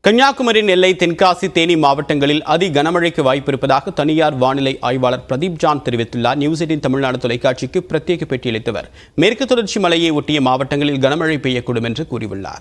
கன்னியாகுமரி நெல்லை தென்காசி தேனி மாவட்டங்களில் அதி கனமழைக்கு வாய்ப்பிருப்பதாக தனியார் வானிலை ஆய்வாளர் பிரதீப் ஜான் தெரிவித்துள்ளார் நியூஸ் எயிட்டின் தமிழ்நாடு தொலைக்காட்சிக்கு பிரத்யேக பேட்டியளித்தவர் மேற்கு தொடர்ச்சி மலையை ஒட்டிய மாவட்டங்களில் கனமழை பெய்யக்கூடும் என்று கூறியுள்ளார்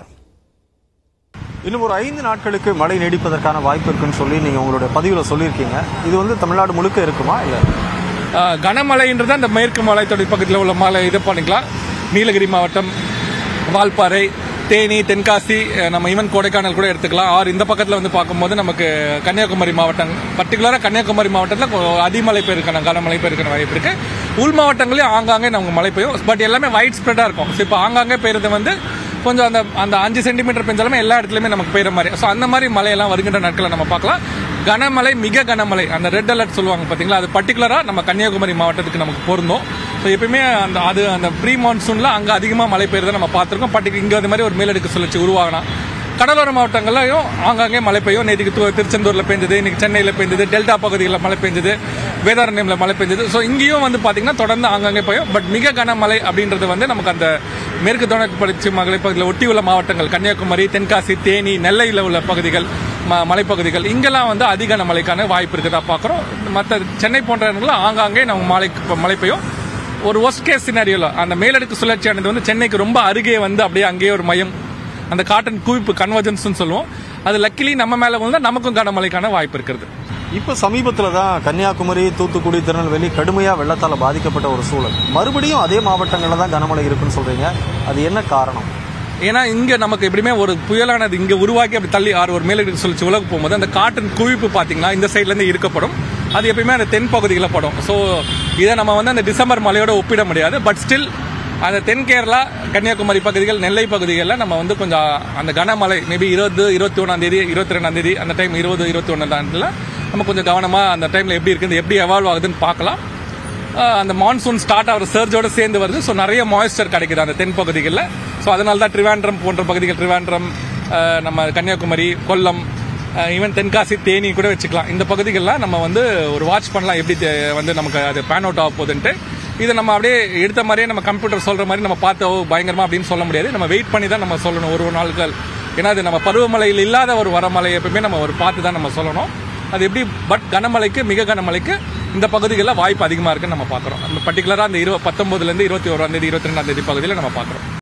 இன்னும் ஒரு ஐந்து நாட்களுக்கு மழை நீடிப்பதற்கான வாய்ப்பு இருக்குன்னு சொல்லி நீங்க உங்களுடைய பதிவுல சொல்லியிருக்கீங்க இது வந்து தமிழ்நாடு முழுக்க இருக்குமா இல்ல ஆஹ் கனமழைன்றது அந்த மேற்கு மலைத்தொடர் பக்கத்தில் உள்ள மலை இது பண்ணிக்கலாம் நீலகிரி மாவட்டம் வால்பாறை தேனி தென்காசி அஹ் நம்ம ஈவன் கொடைக்கானல் கூட எடுத்துக்கலாம் ஆர் இந்த பக்கத்தில் வந்து பார்க்கும்போது நமக்கு கன்னியாகுமரி மாவட்டம் பர்டிகுலராக கன்னியாகுமரி மாவட்டத்தில் அதிமழை பெய்யிருக்கான கனமழை பெய்யிருக்கான வாய்ப்பு இருக்கு உள் மாவட்டங்களையும் ஆங்காங்கே நமக்கு மழை பெய்யும் பட் எல்லாமே வைட் ஸ்ப்ரெடாக இருக்கும் ஸோ இப்போ ஆங்காங்கே பெய்யுறது வந்து கொஞ்சம் அந்த அந்த அஞ்சு சென்டிமீட்டர் பெஞ்சாலுமே எல்லா இடத்துலையுமே நமக்கு பெய்யுற மாதிரி ஸோ அந்த மாதிரி மழையெல்லாம் வருகின்ற நாட்களை நம்ம பார்க்கலாம் கனமழை மிக கனமழை அந்த ரெட் அலர்ட் சொல்லுவாங்க பார்த்தீங்களா அது பர்டிகுலராக நம்ம கன்னியாகுமரி மாவட்டத்துக்கு நமக்கு பொருந்தும் ஸோ எப்பயுமே அந்த அது அந்த ப்ரீ மான்சூனில் அங்கே அதிகமாக மழை பெய்யறதை நம்ம பார்த்துருக்கோம் பர்டிகுலர் இங்கே அது மாதிரி ஒரு மேலடுக்கு சுழற்சி உருவாகலாம் கடலோர மாவட்டங்கள்லையும் ஆங்காங்கே மழை பெய்யும் நேற்றுக்கு து- திருச்செந்தூர்ல பெஞ்சது இன்னைக்கு சென்னையில் பெஞ்சது டெல்டா பகுதிகளில் மழை பெஞ்சது வேதாரண்யம்ல மழை பெஞ்சது ஸோ இங்கேயும் வந்து பார்த்தீங்கன்னா தொடர்ந்து ஆங்காங்கே பெய்யும் பட் மிக கனமழை அப்படின்றது வந்து நமக்கு அந்த மேற்கு தொடர்ச்சி பயிற்சி மலை பகுதியில் ஒட்டி உள்ள மாவட்டங்கள் கன்னியாகுமரி தென்காசி தேனி நெல்லையில் உள்ள பகுதிகள் ம- மலைப்பகுதிகள் இங்கெல்லாம் வந்து அதிக மழைக்கான வாய்ப்பு இருக்குதா பார்க்குறோம் மற்ற சென்னை போன்ற இடங்கள்ல ஆங்காங்கே நம்ம மழை மழை பெய்யும் ஒரு ஒஸ்ட் கேஸ் சினாரியோல அந்த மேலடுக்கு சுழற்சியானது வந்து சென்னைக்கு ரொம்ப அருகே வந்து அப்படியே அங்கேயே ஒரு மையம் அந்த காட்டன் குவிப்பு கன்வர்ஜன்ஸ் சொல்லுவோம் அது லக்கிலி நம்ம மேல வந்து நமக்கும் கனமழைக்கான வாய்ப்பு இருக்கிறது இப்ப சமீபத்துல தான் கன்னியாகுமரி தூத்துக்குடி திருநெல்வேலி கடுமையா வெள்ளத்தால பாதிக்கப்பட்ட ஒரு சூழல் மறுபடியும் அதே மாவட்டங்கள்ல தான் கனமழை இருக்குன்னு சொல்றீங்க அது என்ன காரணம் ஏன்னா இங்க நமக்கு எப்படியுமே ஒரு புயலானது இங்க உருவாக்கி அப்படி தள்ளி ஆறு ஒரு மேலடுக்கு சுழற்சி உலக போகும்போது அந்த காட்டன் குவிப்பு பாத்தீங்கன்னா இந்த சைட்ல இருந்து இருக்கப்படும் அது எப்பயுமே அந்த தென் பகுதிகளில் படும் ஸோ இதை நம்ம வந்து அந்த டிசம்பர் மழையோட ஒப்பிட முடியாது பட் ஸ்டில் அந்த தென் கேரளா கன்னியாகுமரி பகுதிகள் நெல்லை பகுதிகளில் நம்ம வந்து கொஞ்சம் அந்த கனமழை மேபி இருபது இருபத்தி ஒன்றாம் தேதி இருபத்தி ரெண்டாம் தேதி அந்த டைம் இருபது இருபத்தி ஒன்றாம் நம்ம கொஞ்சம் கவனமா அந்த டைம்ல எப்படி இருக்குது எப்படி எவால்வ் ஆகுதுன்னு பார்க்கலாம் ஆஹ் அந்த மான்சூன் ஸ்டார்ட் ஆகிற சர்ஜோட சேர்ந்து வருது ஸோ நிறைய மாய்ஸ்சர் கிடைக்குது அந்த தென் பகுதிகளில் ஸோ அதனால தான் ட்ரிவாண்ட்ரம் போன்ற பகுதிகள் ட்ரிவாண்ட்ரம் ஆஹ் நம்ம கன்னியாகுமரி கொல்லம் ஈவன் தென்காசி தேனி கூட வச்சுக்கலாம் இந்த பகுதிகளெலாம் நம்ம வந்து ஒரு வாட்ச் பண்ணலாம் எப்படி தே- வந்து நமக்கு அது பேன் அவுட் ஆக போகுதுன்ட்டு இதை நம்ம அப்படியே எடுத்த மாதிரியே நம்ம கம்ப்யூட்டர் சொல்ற மாதிரி நம்ம பார்த்து ஓ, பயங்கரமா அப்படின்னு சொல்ல முடியாது நம்ம வெயிட் பண்ணி தான் நம்ம சொல்லணும் ஒரு ஒரு நாட்கள் ஏன்னா அது நம்ம பருவமழையில் இல்லாத ஒரு வரமழை எப்பவுமே நம்ம ஒரு பார்த்து தான் நம்ம சொல்லணும் அது எப்படி பட் கனமழைக்கு மிக கனமழைக்கு இந்த பகுதிகளில் வாய்ப்பு அதிகமாக இருக்குன்னு நம்ம பார்க்குறோம் நம்ம பர்டிகுலராக அந்த இருபது பத்தொன்பதுலேருந்து இருபத்தி ஓராம் தேதி இருபத்தி ரெண்டாம் தேதி பகுதியில் நம்ம பார்க்குறோம்